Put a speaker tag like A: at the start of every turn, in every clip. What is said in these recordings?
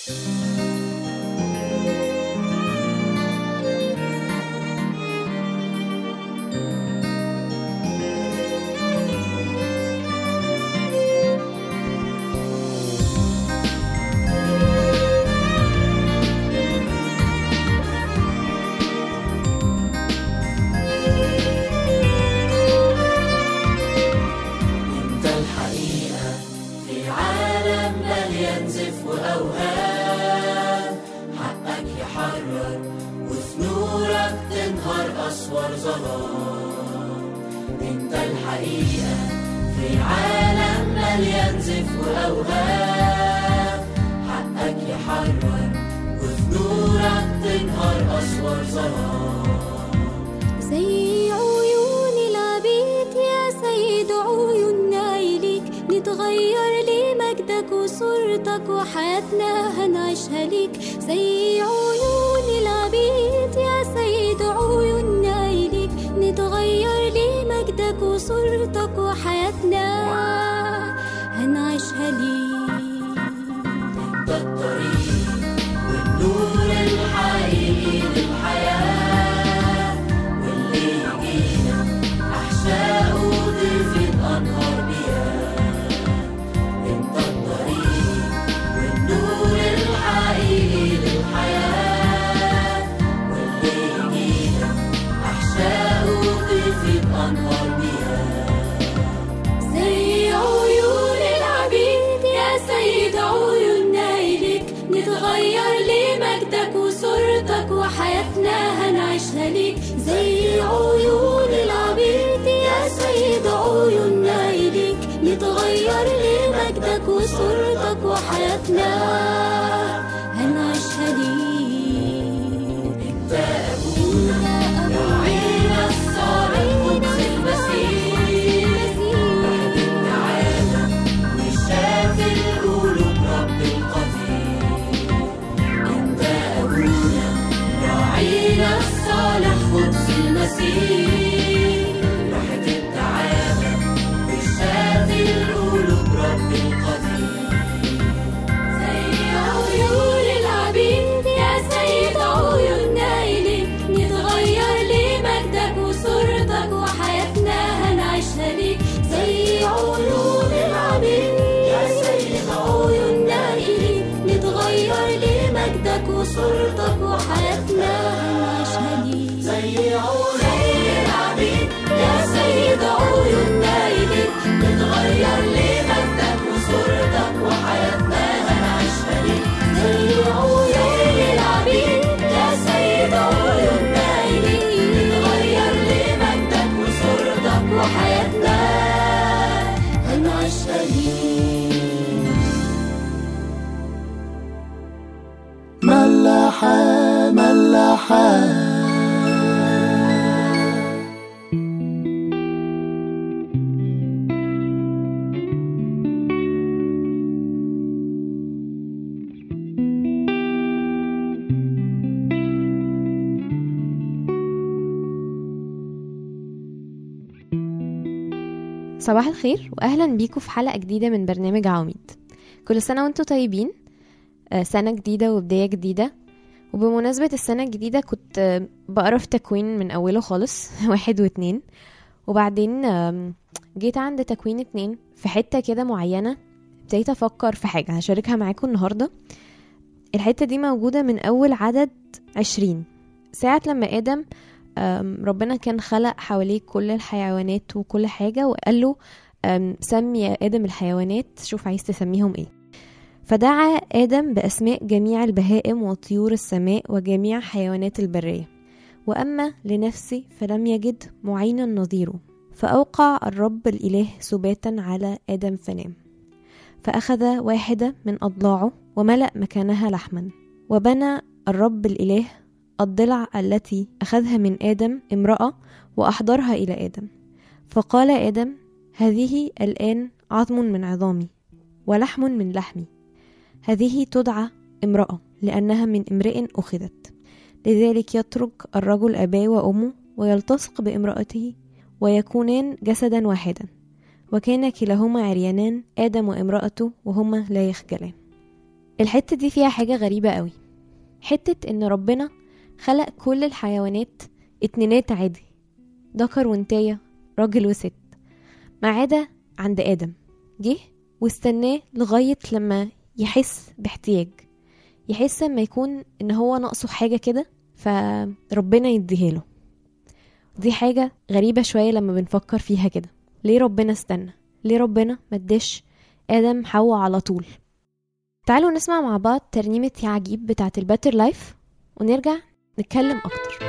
A: انت الحقيقة في عالم مليان زف وأوهام حقك يحرر وفي نورك تنهار أسوار ظلام انت الحقيقة في عالم مليان زف وأوهام حقك يحرر وفي نورك تنهار أسوار ظلام
B: زي عيون العبيد يا سيد عيوننا إليك نتغير لمجدك وصورتك وحياتنا هنعيشها ليك زي عيون العبيد يا سيد عيوننا إليك نتغير لمجدك وصورتك وحياتنا هنعيشها ليك
A: انت الطريق والنور الحقيقي للحياة واللي يجينا أحشائه تفيض أنهار مياه انت الطريق والنور الحقيقي للحياة واللي يجينا أحشائه تفيض أنهار مياه
B: زي عيون العبيد يا سيد عيوننا إليك نتغير لمجدك وصورتك وحياتنا هنعيشها ليك زي عيون العبيد يا سيد عيوننا إليك نتغير لمجدك وصورتك وحياتنا هنعيشها ليك
A: انت أبونا راعينا الصالح قدس المسيح واحد العالم وشاف القلوب رب القدير انت ابونا راعينا الصالح قدس المسيح راحة العالم وشاف القلوب رب القدير
B: زي عيون العبيد يا سيد عيوننا إليك نتغير لمجدك وصورتك وحياتنا هنعيشها ليك زي عيون العبيد يا سيد عيوننا إليك نتغير لمجدك وصورتك وحياتنا هنعيشها ليك
A: زي عون
B: العبيد يا سيد عيوننا إليك نتغير لمجدك وصورتك وحياتنا هنعيشها ليك زي عيون العبيد يا سيد عيوننا إليك نتغير لمجدك وصورتك وحياتنا هنعيشها ليك
C: ملاحة ملاحة
D: صباح الخير واهلا بيكم في حلقه جديده من برنامج عواميد كل سنه وانتم طيبين آه، سنه جديده وبدايه جديده وبمناسبه السنه الجديده كنت آه، بقرا في تكوين من اوله خالص واحد واتنين وبعدين آم، جيت عند تكوين اتنين في حته كده معينه ابتديت افكر في حاجه هشاركها معاكم النهارده الحته دي موجوده من اول عدد عشرين ساعة لما آدم آم، ربنا كان خلق حواليه كل الحيوانات وكل حاجة وقال له آم، سمي يا آدم الحيوانات شوف عايز تسميهم ايه فدعا آدم بأسماء جميع البهائم وطيور السماء وجميع حيوانات البرية وأما لنفسه فلم يجد معينا نظيره فأوقع الرب الإله سباتا على آدم فنام فأخذ واحدة من أضلاعه وملأ مكانها لحما وبنى الرب الإله الضلع التي أخذها من آدم امرأة وأحضرها إلى آدم فقال آدم هذه الآن عظم من عظامي ولحم من لحمي هذه تدعى امرأة لأنها من امرئ أخذت لذلك يترك الرجل أباه وأمه ويلتصق بامرأته ويكونان جسدا واحدا وكان كلاهما عريانان آدم وامرأته وهما لا يخجلان الحتة دي فيها حاجة غريبة قوي حتة ان ربنا خلق كل الحيوانات اتنينات عادي ذكر وانتاية راجل وست ما عدا عند آدم جه واستناه لغاية لما يحس باحتياج يحس لما يكون ان هو ناقصه حاجة كده فربنا يديها له دي حاجة غريبة شوية لما بنفكر فيها كده ليه ربنا استنى ليه ربنا مدش آدم حواء على طول تعالوا نسمع مع بعض ترنيمة يا عجيب بتاعة الباتر لايف ونرجع نتكلم أكتر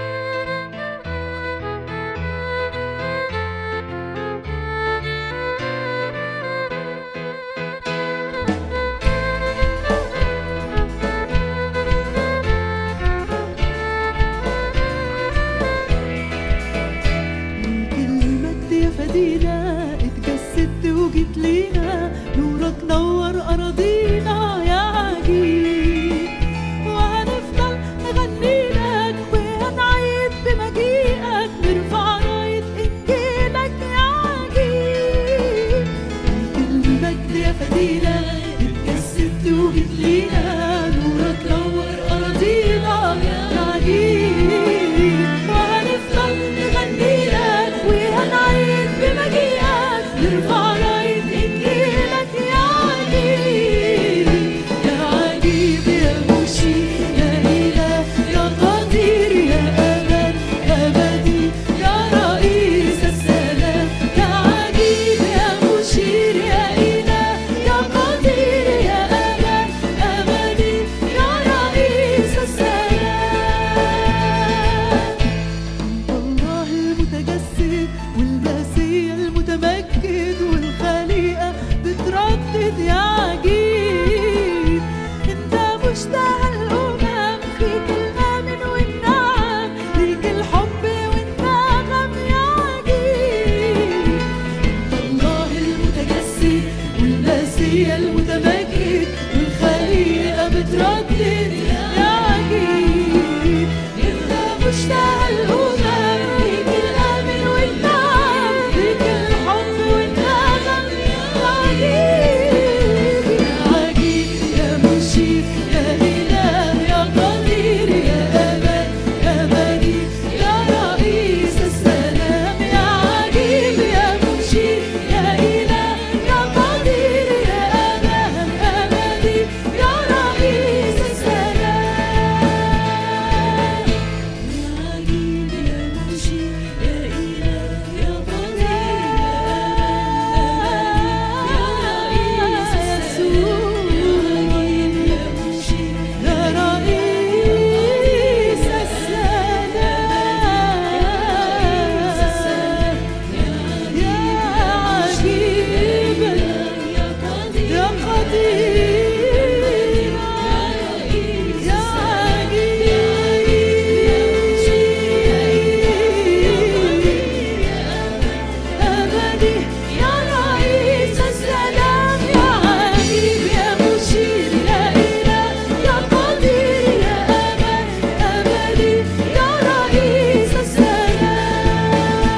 E: كلمة يا فدينا اتجسدت وجيت لينا نورك نور أراضينا يا عجيب وهنفضل نغني لك وهنعيد بمجيئك نرفع راية إنجيلك يا عجيب كلمة يا فدينا اتجسدت وجيت لينا نورك نور أراضينا يا عجيب وهنفضل نغني لك وهنعيد بمجيئك نرفع راية إنجيلك يا عجيب يا عجيب يا مشير يا إله يا قدير يا أمل أبدي يا رئيس السلام يا عجيب يا مشير يا إله يا قدير يا أمل أبدي يا رئيس السلام الله المتجسد والمسيح المتمجد والخليقة بتردد يا عجيب انت مشتاق الأمم فيك الآمن والنعم فيك الحب والنغم يا عجيب الله المتجسد والمسيح المتمجد والخليقة بتردد يا عجيب انت مشتاق الأمم فيك الأمن والنعم فيك الحب والنغم يا عجيب يا عجيب يا مشير يا إله يا قدير يا أمل يا مجيد يا رئيس السلام يا عجيب يا مشير يا إله يا قدير يا أمل أبدي يا رئيس السلام يا عجيب يا مشير يا إله يا قدير يا رئيس السلام يا عجيب يا مشير يا رئيس السلام يا عجيب يا قدير يا قدير يا أبدي يا رئيس السلام يا عجيب يا مشير يا إله يا قدير يا أمل أبدي يا رئيس السلام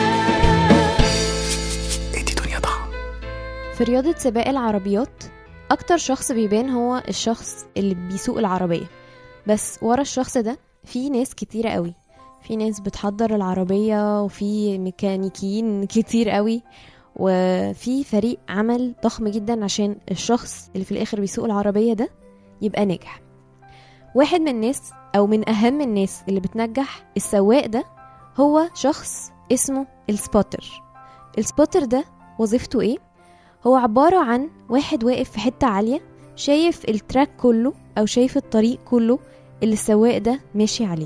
C: ادي دنيا طعم
D: في رياضة سباق العربيات أكتر شخص بيبان هو الشخص اللي بيسوق العربية بس ورا الشخص ده في ناس كتيرة قوي في ناس بتحضر العربية وفي ميكانيكيين كتير قوي وفي فريق عمل ضخم جدا عشان الشخص اللي في الآخر بيسوق العربية ده يبقى ناجح واحد من الناس أو من أهم الناس اللي بتنجح السواق ده هو شخص اسمه السبوتر السبوتر ده وظيفته ايه؟ هو عبارة عن واحد واقف في حتة عالية شايف التراك كله أو شايف الطريق كله اللي السواق ده ماشي عليه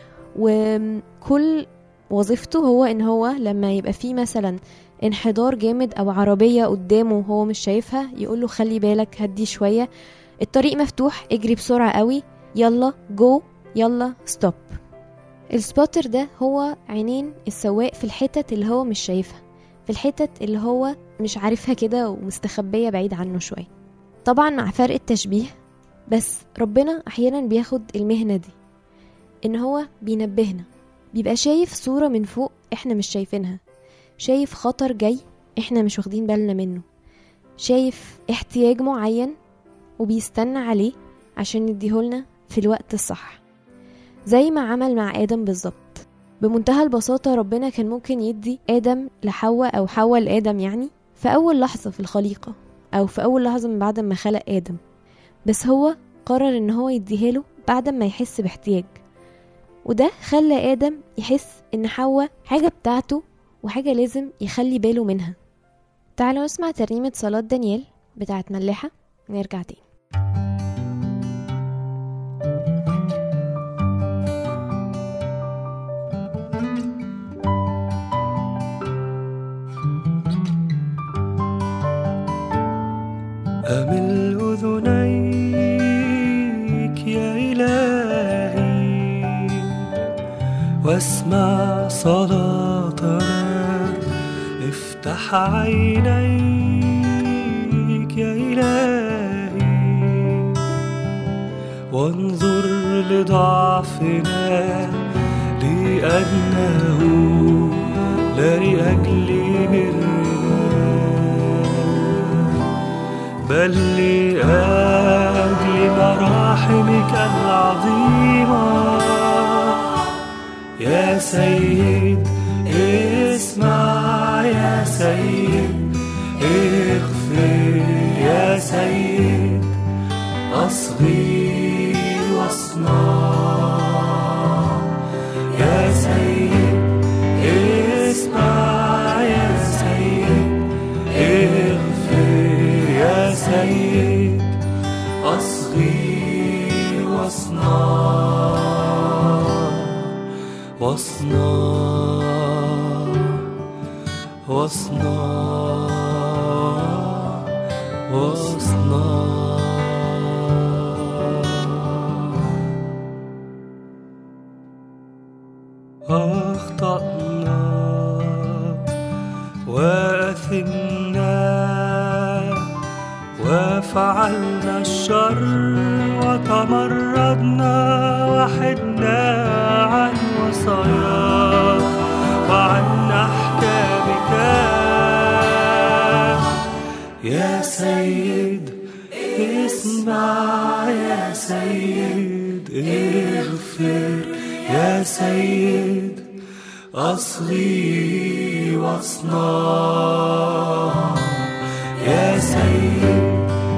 D: وكل وظيفته هو ان هو لما يبقى فيه مثلا انحدار جامد او عربية قدامه وهو مش شايفها يقوله خلي بالك هدي شوية الطريق مفتوح اجري بسرعة قوي يلا جو يلا ستوب السبوتر ده هو عينين السواق في الحتت اللي هو مش شايفها في الحتت اللي هو مش عارفها كده ومستخبية بعيد عنه شوية طبعا مع فرق التشبيه بس ربنا أحيانا بياخد المهنة دي إن هو بينبهنا بيبقى شايف صورة من فوق إحنا مش شايفينها شايف خطر جاي إحنا مش واخدين بالنا منه شايف احتياج معين وبيستنى عليه عشان يديهولنا في الوقت الصح زي ما عمل مع آدم بالظبط بمنتهى البساطة ربنا كان ممكن يدي آدم لحواء أو حواء لآدم يعني في أول لحظة في الخليقة أو في أول لحظة من بعد ما خلق آدم بس هو قرر إن هو يديها له بعد ما يحس باحتياج وده خلى آدم يحس إن حواء حاجة بتاعته وحاجة لازم يخلي باله منها تعالوا نسمع ترنيمة صلاة دانيال بتاعت ملحة نرجع تاني
F: أمل أذنيك يا إلهي واسمع صلاتنا افتح عينيك يا إلهي وانظر لضعفنا لأنه لا لأجل برنا بل لأجل مراحمك العظيمة يا سيد اسمع يا سيد اغفر يا سيد أصغي واصنع يا سيد اسمع يا سيد اغفر يا سيد أصغي واصنع واصنع واصنع واصنع أخطأنا وأثمنا وفعلنا الشر وتمردنا وحدنا عن وصاياك وعن أحكامك يا سيد اسمع يا سيد اغفر يا سيد أصغي واصنع يا سيد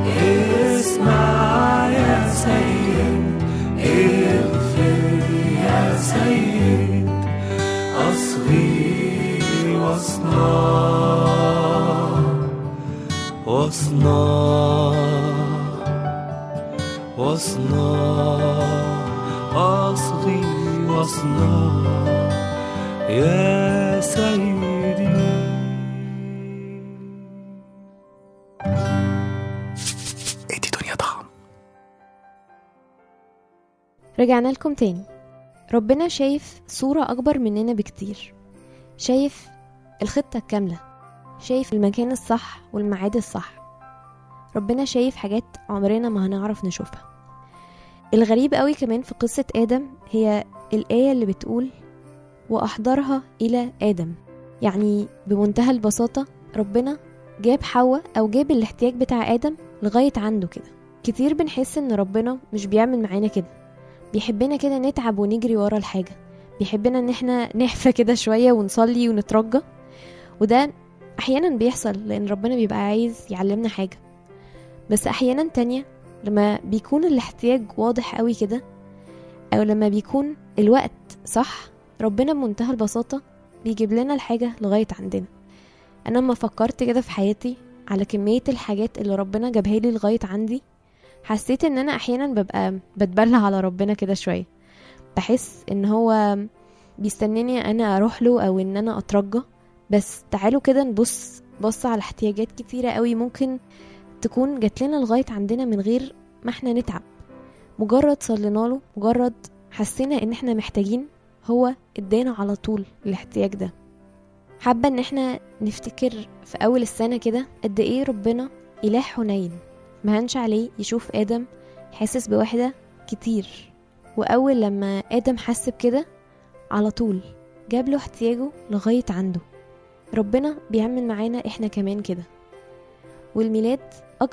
F: اسمع يا سيد اغفر يا سيد أصغي واصنع واصنع واصنع أصغي واصنع يا سيدي
C: ادي دنيا طعم
D: رجعنا لكم تاني ربنا شايف صورة أكبر مننا بكتير شايف الخطة الكاملة شايف المكان الصح والميعاد الصح ربنا شايف حاجات عمرنا ما هنعرف نشوفها الغريب قوي كمان في قصة آدم هي الآية اللي بتقول وأحضرها إلى آدم يعني بمنتهى البساطة ربنا جاب حواء أو جاب الاحتياج بتاع آدم لغاية عنده كده كتير بنحس إن ربنا مش بيعمل معانا كده بيحبنا كده نتعب ونجري ورا الحاجة بيحبنا إن احنا نحفى كده شوية ونصلي ونترجى وده أحيانا بيحصل لأن ربنا بيبقى عايز يعلمنا حاجة بس أحيانا تانية لما بيكون الاحتياج واضح قوي كده أو لما بيكون الوقت صح ربنا بمنتهى البساطة بيجيب لنا الحاجة لغاية عندنا أنا لما فكرت كده في حياتي على كمية الحاجات اللي ربنا جابها لي لغاية عندي حسيت ان انا احيانا ببقى بتبلى على ربنا كده شوية بحس ان هو بيستناني انا اروح له او ان انا اترجى بس تعالوا كده نبص بص على احتياجات كتيرة قوي ممكن تكون جات لنا لغاية عندنا من غير ما احنا نتعب مجرد صلينا له مجرد حسينا ان احنا محتاجين هو ادانا على طول الاحتياج ده حابة ان احنا نفتكر في اول السنة كده قد ايه ربنا اله حنين مهنش عليه يشوف ادم حاسس بوحدة كتير واول لما ادم حس بكده على طول جاب له احتياجه لغاية عنده ربنا بيعمل معانا احنا كمان كده والميلاد اكبر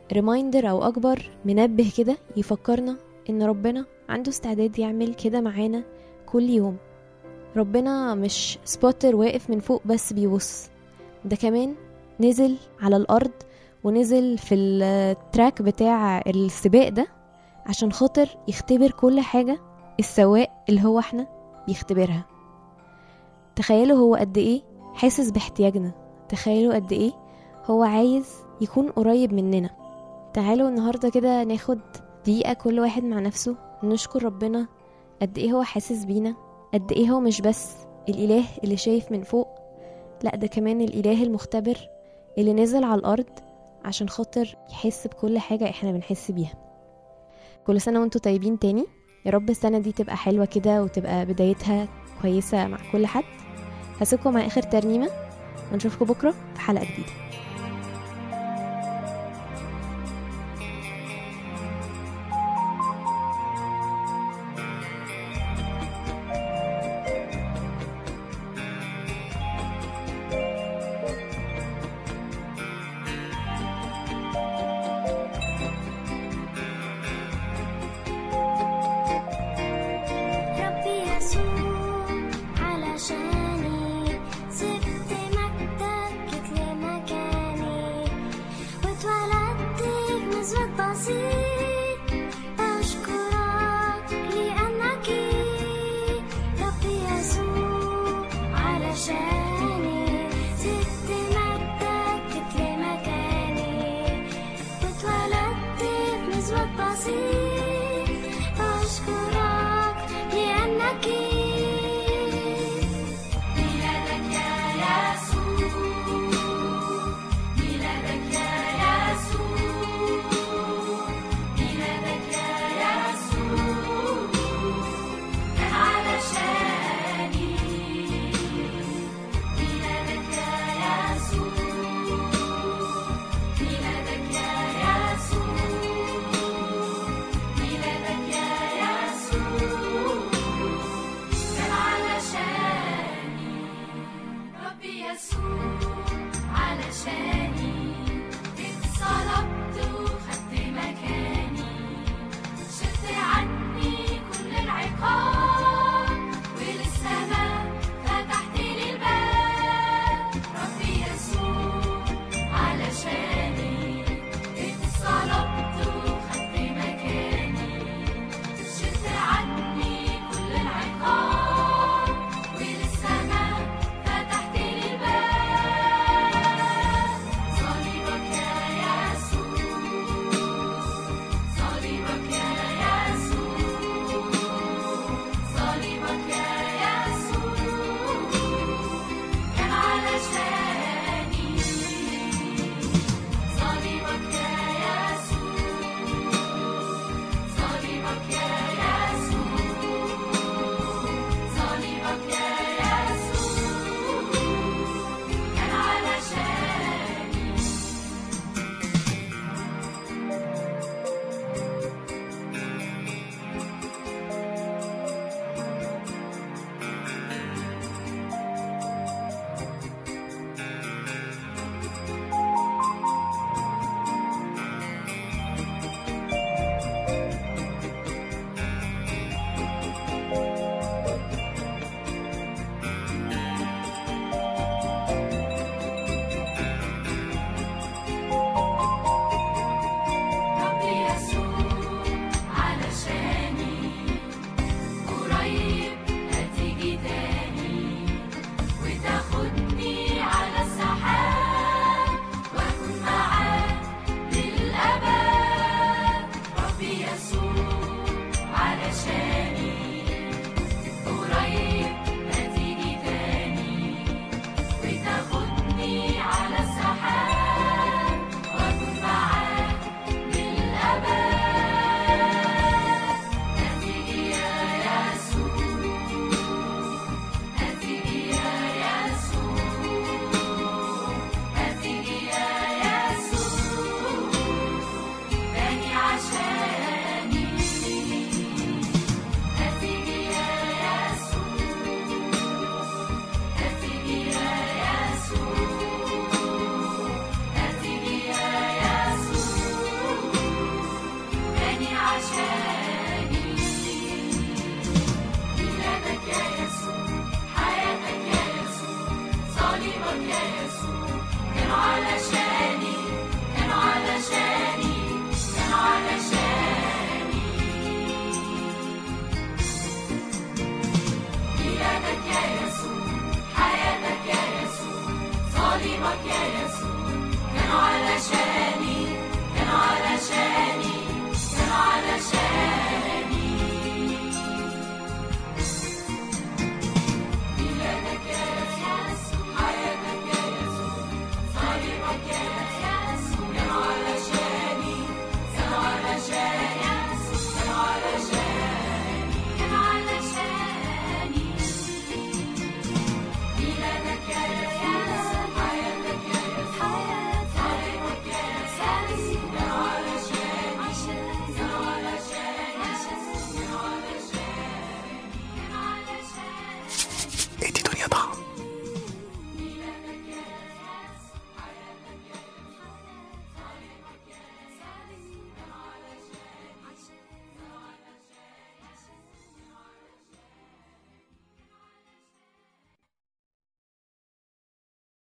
D: ريمايندر او اكبر منبه كده يفكرنا ان ربنا عنده استعداد يعمل كده معانا كل يوم ربنا مش سبوتر واقف من فوق بس بيبص ده كمان نزل على الارض ونزل في التراك بتاع السباق ده عشان خاطر يختبر كل حاجة السواق اللي هو احنا بيختبرها تخيلوا هو قد ايه حاسس باحتياجنا تخيلوا قد ايه هو عايز يكون قريب مننا تعالوا النهاردة كده ناخد دقيقة كل واحد مع نفسه نشكر ربنا قد ايه هو حاسس بينا قد ايه هو مش بس الإله اللي شايف من فوق لا ده كمان الإله المختبر اللي نزل على الأرض عشان خاطر يحس بكل حاجة احنا بنحس بيها كل سنة وانتوا طيبين تاني يا رب السنة دي تبقى حلوة كده وتبقى بدايتها كويسة مع كل حد هسيبكم مع آخر ترنيمة ونشوفكم بكرة في حلقة جديدة
G: ربي يسوع علشاني سبت مجدك جيت لمكاني واتولدت في نزوة بسيط أشكرك لأنك ربي يسوع علشاني سبت مجدك جيت لمكاني واتولدت في نزوة بسيط أشكرك لأنك
B: ميلادك يا يسوع ميلادك يا يسوع ميلادك يا يسوع كان علشاني ميلادك يا يسوع ميلادك يا يسوع ميلادك يا يسوع علشان